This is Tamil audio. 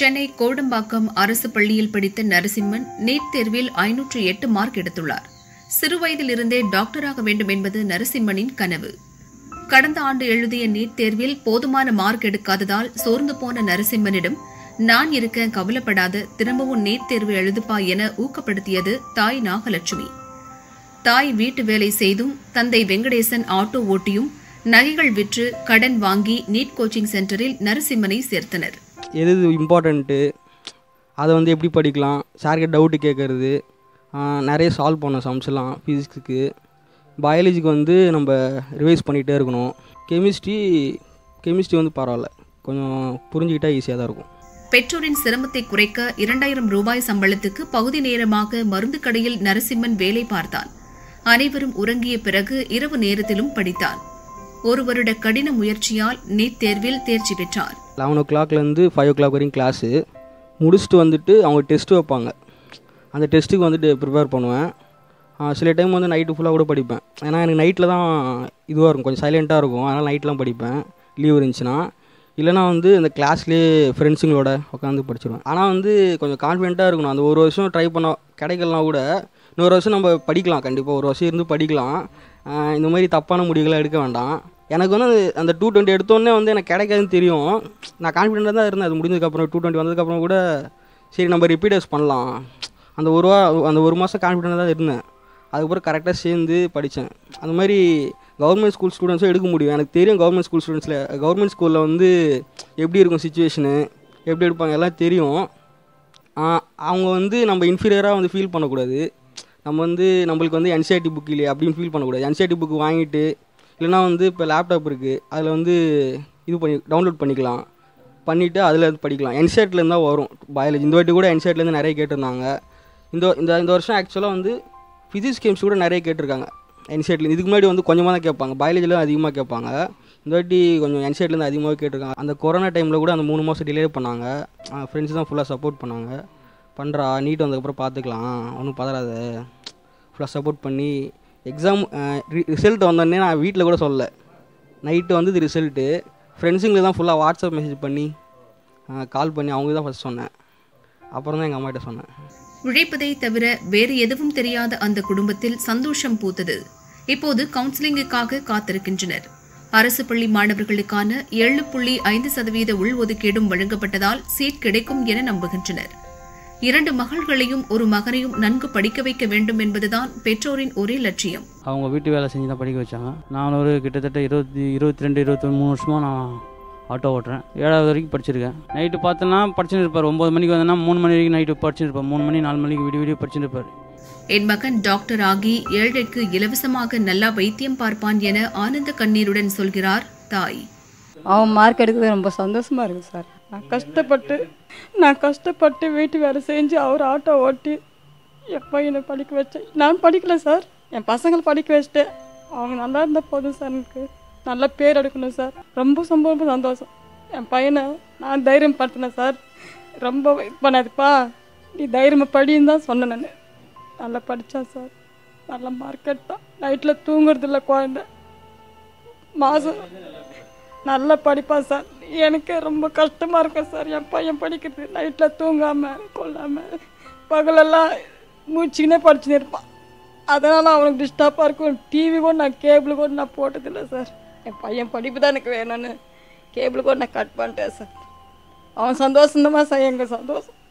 சென்னை கோடம்பாக்கம் அரசு பள்ளியில் படித்த நரசிம்மன் நீட் தேர்வில் ஐநூற்று எட்டு மார்க் எடுத்துள்ளார் சிறுவயதிலிருந்தே டாக்டராக வேண்டும் என்பது நரசிம்மனின் கனவு கடந்த ஆண்டு எழுதிய நீட் தேர்வில் போதுமான மார்க் எடுக்காததால் சோர்ந்து போன நரசிம்மனிடம் நான் இருக்க கவலைப்படாத திரும்பவும் நீட் தேர்வு எழுதுப்பா என ஊக்கப்படுத்தியது தாய் நாகலட்சுமி தாய் வீட்டு வேலை செய்தும் தந்தை வெங்கடேசன் ஆட்டோ ஓட்டியும் நகைகள் விற்று கடன் வாங்கி நீட் கோச்சிங் சென்டரில் நரசிம்மனை சேர்த்தனர் எது எது இம்பார்ட்டண்ட்டு அதை வந்து எப்படி படிக்கலாம் சார்கிட்ட டவுட்டு கேட்குறது நிறைய சால்வ் பண்ணோம் சம்ஸ்லாம் ஃபிசிக்ஸுக்கு பயாலஜிக்கு வந்து நம்ம ரிவைஸ் பண்ணிகிட்டே இருக்கணும் கெமிஸ்ட்ரி கெமிஸ்ட்ரி வந்து பரவாயில்ல கொஞ்சம் புரிஞ்சுக்கிட்டா ஈஸியாக தான் இருக்கும் பெற்றோரின் சிரமத்தை குறைக்க இரண்டாயிரம் ரூபாய் சம்பளத்துக்கு பகுதி நேரமாக மருந்து கடையில் நரசிம்மன் வேலை பார்த்தான் அனைவரும் உறங்கிய பிறகு இரவு நேரத்திலும் படித்தான் ஒரு வருட கடின முயற்சியால் நீட் தேர்வில் தேர்ச்சி பெற்றார் லெவன் ஓ கிளாக்லேருந்து ஃபைவ் ஓ கிளாக் வரைக்கும் கிளாஸு முடிச்சுட்டு வந்துட்டு அவங்க டெஸ்ட்டு வைப்பாங்க அந்த டெஸ்ட்டுக்கு வந்துட்டு ப்ரிப்பேர் பண்ணுவேன் ஆ, சில டைம் வந்து நைட்டு ஃபுல்லாக கூட படிப்பேன் ஏன்னா எனக்கு நைட்டில் தான் இதுவாக இருக்கும் கொஞ்சம் சைலண்ட்டாக இருக்கும் அதனால் நைட்லாம் படிப்பேன் லீவ் இருந்துச்சுன்னா இல்லைனா வந்து இந்த கிளாஸ்லேயே ஃப்ரெண்ட்ஸுங்களோட உட்காந்து படிச்சிருவேன் ஆனால் வந்து கொஞ்சம் கான்ஃபிடென்ட்டாக இருக்கணும் அந்த ஒரு வருஷம் ட்ரை பண்ண கிடைக்கலாம் கூட இன்னொரு வருஷம் நம்ம படிக்கலாம் கண்டிப்பாக ஒரு வருஷம் இருந்து படிக்கலாம் ஆ, இந்த மாதிரி தப்பான முடிவுகளை எடுக்க வேண்டாம் எனக்கு வந்து அது- அந்த டூ டுவெண்ட்டி எடுத்தோடனே வந்து எனக்கு கிடைக்காதுன்னு தெரியும் நான் கான்ஃபிடென்ட்டாக தான் இருந்தேன் அது முடிஞ்சதுக்கப்புறம் டூ டுவெண்ட்டி வந்ததுக்கப்புறம் கூட சரி நம்ம ரிப்பீட்டர்ஸ் பண்ணலாம் அந்த ஒரு வா அந்த ஒரு மாதம் கான்ஃபிடென்ட்டாக தான் இருந்தேன் அதுக்கப்புறம் கரெக்டாக சேர்ந்து படித்தேன் அந்த மாதிரி கவர்மெண்ட் ஸ்கூல் ஸ்டூடெண்ட்ஸும் எடுக்க முடியும் எனக்கு தெரியும் கவர்மெண்ட் ஸ்கூல் ஸ்டூடெண்ட்ஸில் கவர்மெண்ட் ஸ்கூலில் வந்து எப்படி இருக்கும் சுச்சுவேஷனு எப்படி எடுப்பாங்க எல்லாம் தெரியும் ஆ, அவங்க வந்து நம்ம இன்ஃபீரியராக வந்து ஃபீல் பண்ணக்கூடாது நம்ம வந்து நம்மளுக்கு வந்து என்சிஆர்டி புக் இல்லையே அப்படின்னு ஃபீல் பண்ணக்கூடாது என்சிஆர்டி புக் வாங்கிட்டு இல்லைனா வந்து இப்போ லேப்டாப் இருக்குது அதில் வந்து இது பண்ணி டவுன்லோட் பண்ணிக்கலாம் பண்ணிவிட்டு அதில் படிக்கலாம் என்சிஆர்ட்லேருந்து தான் வரும் பயாலஜி இந்த வாட்டி கூட என்சிஆர்ட்லேருந்து நிறைய கேட்டிருந்தாங்க இந்த இந்த இந்த வருஷம் ஆக்சுவலாக வந்து ஃபிசிக்ஸ் கேம்ஸ் கூட நிறைய கேட்டிருக்காங்க என்சிஆர்ட்லேருந்து இதுக்கு முன்னாடி வந்து கொஞ்சமாக தான் கேட்பாங்க பயாலஜியில் அதிகமாக கேட்பாங்க இந்த வாட்டி கொஞ்சம் என்சிஆர்ட்லேருந்து அதிகமாக கேட்டிருக்காங்க அந்த கொரோனா டைமில் கூட அந்த மூணு மாதம் டிலே பண்ணாங்க ஃப்ரெண்ட்ஸ் தான் ஃபுல்லாக சப்போர்ட் பண்ணாங்க பண்ணுறா நீட் வந்ததுக்கப்புறம் பார்த்துக்கலாம் ஒன்றும் பதறாத ஃபுல்லாக சப்போர்ட் பண்ணி எக்ஸாம் ரிசல்ட் வந்தோடனே நான் வீட்டில் கூட சொல்லலை நைட்டு வந்தது ரிசல்ட்டு ஃப்ரெண்ட்ஸுங்களுக்கு தான் ஃபுல்லாக வாட்ஸ்அப் மெசேஜ் பண்ணி கால் பண்ணி அவங்க தான் ஃபஸ்ட் சொன்னேன் அப்புறம் தான் எங்கள் அம்மாகிட்ட சொன்னேன் உழைப்பதை தவிர வேறு எதுவும் தெரியாத அந்த குடும்பத்தில் சந்தோஷம் பூத்தது இப்போது கவுன்சிலிங்குக்காக காத்திருக்கின்றனர் அரசு பள்ளி மாணவர்களுக்கான ஏழு புள்ளி ஐந்து சதவீத உள்ஒதுக்கீடும் வழங்கப்பட்டதால் சீட் கிடைக்கும் என நம்புகின்றனர் இரண்டு மகள்களையும் ஒரு மகனையும் நன்கு படிக்க வைக்க வேண்டும் என்பதுதான் பெற்றோரின் ஒரே லட்சியம் அவங்க வீட்டு வேலை செஞ்சு தான் படிக்க வச்சாங்க நான் ஒரு கிட்டத்தட்ட இருபத்தி இருபத்தி ரெண்டு இருபத்தி மூணு வருஷமாக நான் ஆட்டோ ஓட்டுறேன் ஏழாவது வரைக்கும் படிச்சிருக்கேன் நைட்டு பார்த்தோன்னா படிச்சுன்னு இருப்பார் ஒம்பது மணிக்கு வந்தேன்னா மூணு மணி வரைக்கும் நைட்டு படிச்சுட்டு இருப்பார் மூணு மணி நாலு மணிக்கு விடிய விடிய படிச்சுட்டு இருப்பார் என் மகன் டாக்டர் ஆகி ஏழைக்கு இலவசமாக நல்லா வைத்தியம் பார்ப்பான் என ஆனந்த கண்ணீருடன் சொல்கிறார் தாய் அவன் மார்க் எடுக்கிறது ரொம்ப சந்தோஷமா இருக்குது சார் நான் கஷ்டப்பட்டு நான் கஷ்டப்பட்டு வீட்டு வேலை செஞ்சு அவர் ஆட்டோ ஓட்டி என் பையனை படிக்க வச்சேன் நான் படிக்கல சார் என் பசங்களை படிக்க வச்சுட்டேன் அவங்க நல்லா இருந்தால் போதும் சார் எனக்கு நல்ல பேர் எடுக்கணும் சார் ரொம்ப ரொம்ப ரொம்ப சந்தோஷம் என் பையனை நான் தைரியம் படுத்தினேன் சார் ரொம்ப இது பண்ணாதுப்பா நீ தைரியமாக படின்னு தான் சொன்னேன் நான் நல்லா படித்தான் சார் நல்ல மார்க் எடுத்தான் நைட்டில் தூங்குறது இல்லை குழந்தை மாதம் நல்லா படிப்பான் சார் எனக்கு ரொம்ப கஷ்டமாக இருக்கும் சார் என் பையன் படிக்கிறது நைட்டில் தூங்காமல் கொள்ளாமல் பகலெல்லாம் மூச்சுக்கினே படிச்சுன்னு இருப்பான் அதனால் அவனுக்கு டிஸ்டர்பாக இருக்கும் டிவி கூட நான் கேபிள் கூட நான் போட்டதில்லை சார் என் பையன் படிப்பு தான் எனக்கு வேணும்னு கேபிள் கூட நான் கட் பண்ணிட்டேன் சார் அவன் சந்தோஷம் தான் சார் எங்கள் சந்தோஷம்